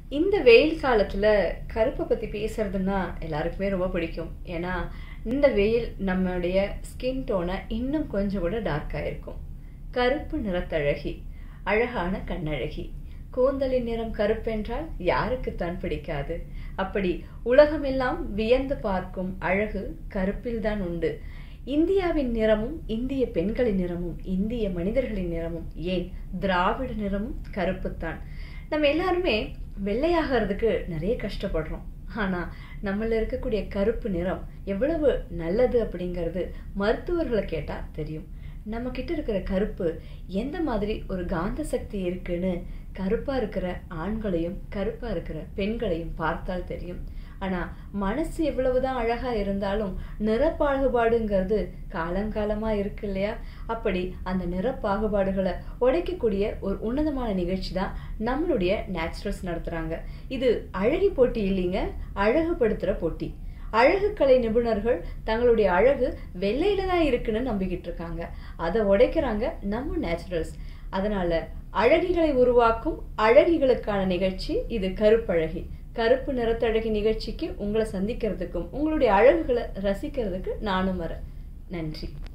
இந்த வெயில் காலத்துல கருப்பை பத்தி பேசுறதுன்னா எல்லாருக்குமே ரொம்ப பிடிக்கும் ஏன்னா இந்த வெயில் நம்மளுடைய ஸ்கின் டோனை இன்னும் கொஞ்சம் கூட டார்க்காக இருக்கும் கருப்பு நிறத்தழகி அழகான கண்ணழகி கூந்தலின் நிறம் கருப்பென்றால் யாருக்குத்தான் பிடிக்காது அப்படி உலகமெல்லாம் வியந்து பார்க்கும் அழகு கருப்பில்தான் உண்டு இந்தியாவின் நிறமும் இந்திய பெண்களின் நிறமும் இந்திய மனிதர்களின் நிறமும் ஏன் திராவிட நிறமும் கருப்புத்தான் நம்ம எல்லாருமே வெள்ளையாகிறதுக்கு நிறைய கஷ்டப்படுறோம் ஆனா நம்மள இருக்கக்கூடிய கருப்பு நிறம் எவ்வளவு நல்லது அப்படிங்கிறது மருத்துவர்களை கேட்டா தெரியும் நம்ம கிட்ட இருக்கிற கருப்பு எந்த மாதிரி ஒரு காந்த சக்தி இருக்குன்னு கருப்பா இருக்கிற ஆண்களையும் கருப்பா இருக்கிற பெண்களையும் பார்த்தால் தெரியும் ஆனா மனசு எவ்வளவுதான் அழகா இருந்தாலும் நிறப்பாகுபாடுங்கிறது காலங்காலமா இருக்கு இல்லையா அப்படி அந்த நிறப்பாகுபாடுகளை உடைக்கக்கூடிய ஒரு உன்னதமான நிகழ்ச்சி தான் நம்மளுடைய நேச்சுரல்ஸ் நடத்துறாங்க இது அழகி போட்டி இல்லைங்க அழகுபடுத்துற போட்டி அழகு கலை நிபுணர்கள் தங்களுடைய அழகு வெள்ளையில தான் இருக்குன்னு நம்பிக்கிட்டு இருக்காங்க அதை உடைக்கிறாங்க நம்ம நேச்சுரல்ஸ் அதனால அழகிகளை உருவாக்கும் அழகிகளுக்கான நிகழ்ச்சி இது கருப்பழகி கருப்பு நிறத்தழகி நிகழ்ச்சிக்கு உங்களை சந்திக்கிறதுக்கும் உங்களுடைய அழகுகளை ரசிக்கிறதுக்கு நானும் வரேன் நன்றி